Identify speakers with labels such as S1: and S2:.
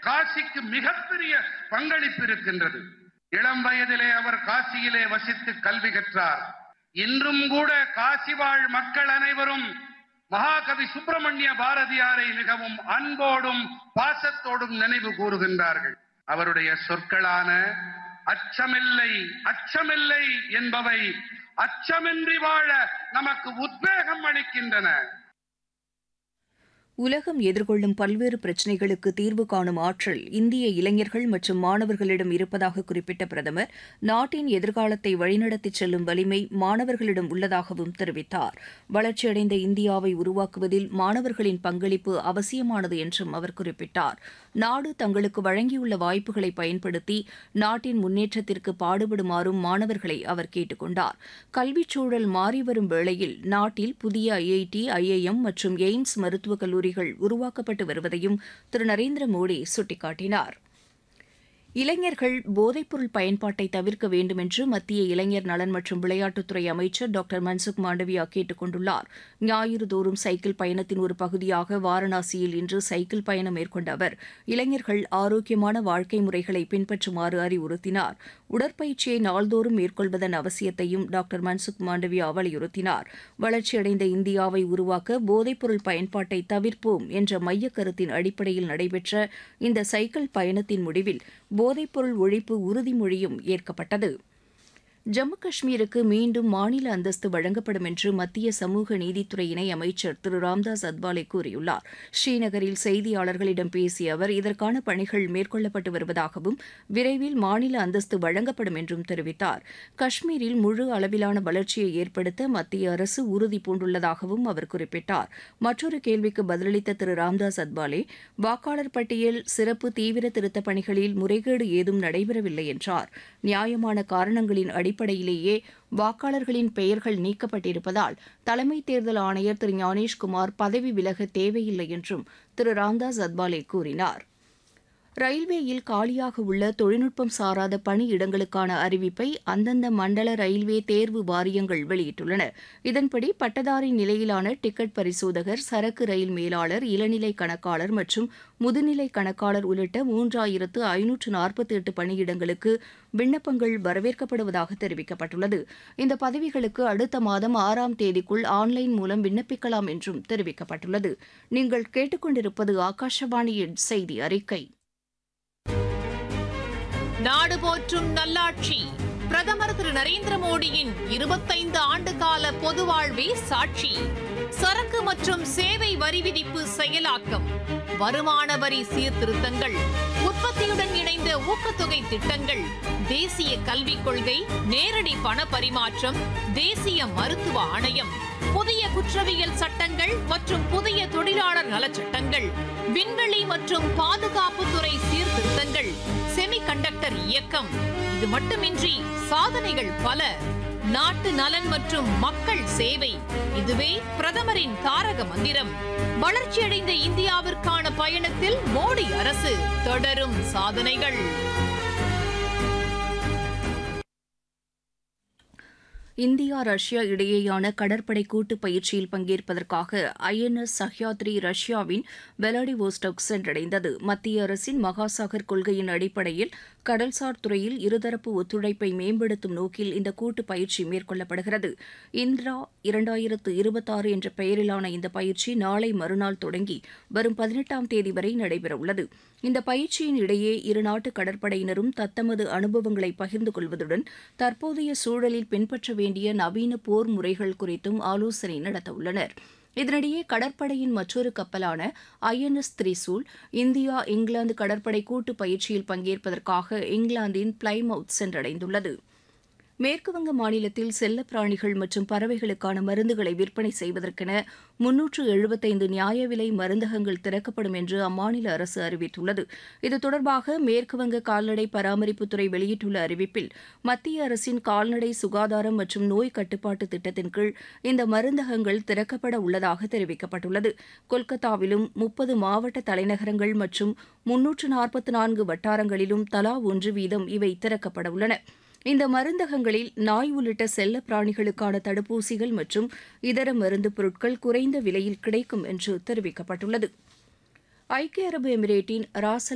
S1: காசிக்கு மிகப்பெரிய பங்களிப்பு இருக்கின்றது இளம் வயதிலே அவர் காசியிலே வசித்து கல்வி கற்றார் இன்றும் கூட காசி வாழ் மக்கள் அனைவரும் மகாகவி சுப்பிரமணிய பாரதியாரை மிகவும் அன்போடும் பாசத்தோடும் நினைவு கூறுகின்றார்கள் அவருடைய சொற்களான அச்சமில்லை அச்சமில்லை என்பவை அச்சமின்றி வாழ நமக்கு உத்வேகம் அளிக்கின்றன
S2: உலகம் எதிர்கொள்ளும் பல்வேறு பிரச்சினைகளுக்கு தீர்வு காணும் ஆற்றல் இந்திய இளைஞர்கள் மற்றும் மாணவர்களிடம் இருப்பதாக குறிப்பிட்ட பிரதமர் நாட்டின் எதிர்காலத்தை வழிநடத்திச் செல்லும் வலிமை மாணவர்களிடம் உள்ளதாகவும் தெரிவித்தார் வளர்ச்சியடைந்த இந்தியாவை உருவாக்குவதில் மாணவர்களின் பங்களிப்பு அவசியமானது என்றும் அவர் குறிப்பிட்டார் நாடு தங்களுக்கு வழங்கியுள்ள வாய்ப்புகளை பயன்படுத்தி நாட்டின் முன்னேற்றத்திற்கு பாடுபடுமாறும் மாணவர்களை அவர் கேட்டுக் கொண்டார் கல்விச் சூழல் மாறிவரும் வேளையில் நாட்டில் புதிய ஐஐடி ஐஐஎம் மற்றும் எய்ம்ஸ் மருத்துவக் கல்லூரிகள் உருவாக்கப்பட்டு வருவதையும் திரு நரேந்திர மோடி சுட்டிக்காட்டினார் இளைஞர்கள் போதைப்பொருள் பயன்பாட்டை தவிர்க்க வேண்டும் என்று மத்திய இளைஞர் நலன் மற்றும் விளையாட்டுத்துறை அமைச்சர் டாக்டர் மன்சுக் மாண்டவியா கேட்டுக் கொண்டுள்ளார் ஞாயிறு தோறும் சைக்கிள் பயணத்தின் ஒரு பகுதியாக வாரணாசியில் இன்று சைக்கிள் பயணம் மேற்கொண்ட அவர் இளைஞர்கள் ஆரோக்கியமான வாழ்க்கை முறைகளை பின்பற்றுமாறு அறிவுறுத்தினார் உடற்பயிற்சியை நாள்தோறும் மேற்கொள்வதன் அவசியத்தையும் டாக்டர் மன்சுக் மாண்டவியா வலியுறுத்தினார் வளர்ச்சியடைந்த இந்தியாவை உருவாக்க போதைப்பொருள் பயன்பாட்டை தவிர்ப்போம் என்ற மைய கருத்தின் அடிப்படையில் நடைபெற்ற இந்த சைக்கிள் பயணத்தின் முடிவில் போதைப்பொருள் ஒழிப்பு உறுதிமொழியும் ஏற்கப்பட்டது ஜம்மு காஷ்மீருக்கு மீண்டும் மாநில அந்தஸ்து வழங்கப்படும் என்று மத்திய சமூக நீதித்துறை இணை அமைச்சர் திரு ராம்தாஸ் அத்வாலே கூறியுள்ளார் ஸ்ரீநகரில் செய்தியாளர்களிடம் பேசிய அவர் இதற்கான பணிகள் மேற்கொள்ளப்பட்டு வருவதாகவும் விரைவில் மாநில அந்தஸ்து வழங்கப்படும் என்றும் தெரிவித்தார் காஷ்மீரில் முழு அளவிலான வளர்ச்சியை ஏற்படுத்த மத்திய அரசு உறுதி பூண்டுள்ளதாகவும் அவர் குறிப்பிட்டார் மற்றொரு கேள்விக்கு பதிலளித்த திரு ராம்தாஸ் அத்வாலே வாக்காளர் பட்டியல் சிறப்பு தீவிர திருத்தப் பணிகளில் முறைகேடு ஏதும் நடைபெறவில்லை என்றார் நியாயமான காரணங்களின் அடிப்படையிலேயே வாக்காளர்களின் பெயர்கள் நீக்கப்பட்டிருப்பதால் தலைமை தேர்தல் ஆணையர் திரு ஞானேஷ்குமார் பதவி விலக தேவையில்லை என்றும் திரு ராம்தாஸ் அத்வாலே கூறினார் ரயில்வேயில் காலியாக உள்ள தொழில்நுட்பம் சாராத பணியிடங்களுக்கான அறிவிப்பை அந்தந்த மண்டல ரயில்வே தேர்வு வாரியங்கள் வெளியிட்டுள்ளன இதன்படி பட்டதாரி நிலையிலான டிக்கெட் பரிசோதகர் சரக்கு ரயில் மேலாளர் இளநிலை கணக்காளர் மற்றும் முதுநிலை கணக்காளர் உள்ளிட்ட மூன்றாயிரத்து ஐநூற்று நாற்பத்தி எட்டு பணியிடங்களுக்கு விண்ணப்பங்கள் வரவேற்கப்படுவதாக தெரிவிக்கப்பட்டுள்ளது இந்த பதவிகளுக்கு அடுத்த மாதம் ஆறாம் தேதிக்குள் ஆன்லைன் மூலம் விண்ணப்பிக்கலாம் என்றும் தெரிவிக்கப்பட்டுள்ளது நீங்கள் கேட்டுக்கொண்டிருப்பது ஆகாஷவாணியின் செய்தி அறிக்கை
S3: நாடு போற்றும் நல்லாட்சி பிரதமர் திரு நரேந்திர மோடியின் இருபத்தைந்து ஆண்டு கால பொது வாழ்வே சாட்சி சரக்கு மற்றும் சேவை வரி விதிப்பு செயலாக்கம் வருமான வரி சீர்திருத்தங்கள் உற்பத்தியுடன் இணைந்த ஊக்கத்தொகை திட்டங்கள் தேசிய கல்விக் கொள்கை நேரடி பண பரிமாற்றம் தேசிய மருத்துவ ஆணையம் புதிய குற்றவியல் சட்டங்கள் மற்றும் புதிய தொழிலாளர் நலச்சட்டங்கள் விண்வெளி மற்றும் பாதுகாப்புத்துறை சீர்திருத்தங்கள் செமிகண்டக்டர் இயக்கம் இது மட்டுமின்றி சாதனைகள் பல நாட்டு நலன் மற்றும் மக்கள் சேவை இதுவே பிரதமரின் தாரக மந்திரம் வளர்ச்சியடைந்த இந்தியாவிற்கான பயணத்தில் மோடி அரசு தொடரும் சாதனைகள்
S2: இந்தியா ரஷ்யா இடையேயான கடற்படை கூட்டு பயிற்சியில் பங்கேற்பதற்காக ஐஎன்எஸ் சஹ்யாத்ரி ரஷ்யாவின் வெலாடிவோஸ்டோக் சென்றடைந்தது மத்திய அரசின் மகாசாகர் கொள்கையின் அடிப்படையில் கடல்சார் துறையில் இருதரப்பு ஒத்துழைப்பை மேம்படுத்தும் நோக்கில் இந்த கூட்டு பயிற்சி மேற்கொள்ளப்படுகிறது இந்திரா இரண்டாயிரத்து இருபத்தாறு என்ற பெயரிலான இந்த பயிற்சி நாளை மறுநாள் தொடங்கி வரும் பதினெட்டாம் தேதி வரை நடைபெறவுள்ளது இந்த பயிற்சியின் இடையே இருநாட்டு கடற்படையினரும் தத்தமது அனுபவங்களை பகிர்ந்து கொள்வதுடன் தற்போதைய சூழலில் பின்பற்ற வேண்டிய நவீன போர் முறைகள் குறித்தும் ஆலோசனை நடத்தவுள்ளனர் இதனிடையே கடற்படையின் மற்றொரு கப்பலான ஐஎன்எஸ் திரிசூல் இந்தியா இங்கிலாந்து கடற்படை கூட்டு பயிற்சியில் பங்கேற்பதற்காக இங்கிலாந்தின் பிளைமவுத் சென்றடைந்துள்ளது மேற்குவங்க மாநிலத்தில் செல்லப்பிராணிகள் மற்றும் பறவைகளுக்கான மருந்துகளை விற்பனை செய்வதற்கென முன்னூற்று எழுபத்தைந்து நியாய விலை மருந்தகங்கள் திறக்கப்படும் என்று அம்மாநில அரசு அறிவித்துள்ளது இது தொடர்பாக மேற்குவங்க கால்நடை பராமரிப்புத்துறை வெளியிட்டுள்ள அறிவிப்பில் மத்திய அரசின் கால்நடை சுகாதாரம் மற்றும் நோய் கட்டுப்பாட்டு திட்டத்தின் கீழ் இந்த மருந்தகங்கள் திறக்கப்பட உள்ளதாக தெரிவிக்கப்பட்டுள்ளது கொல்கத்தாவிலும் முப்பது மாவட்ட தலைநகரங்கள் மற்றும் முன்னூற்று நாற்பத்தி நான்கு வட்டாரங்களிலும் தலா ஒன்று வீதம் இவை திறக்கப்பட உள்ளன இந்த மருந்தகங்களில் நாய் உள்ளிட்ட செல்ல பிராணிகளுக்கான தடுப்பூசிகள் மற்றும் இதர மருந்து பொருட்கள் குறைந்த விலையில் கிடைக்கும் என்று தெரிவிக்கப்பட்டுள்ளது ஐக்கிய அரபு எமிரேட்டின் ராசல்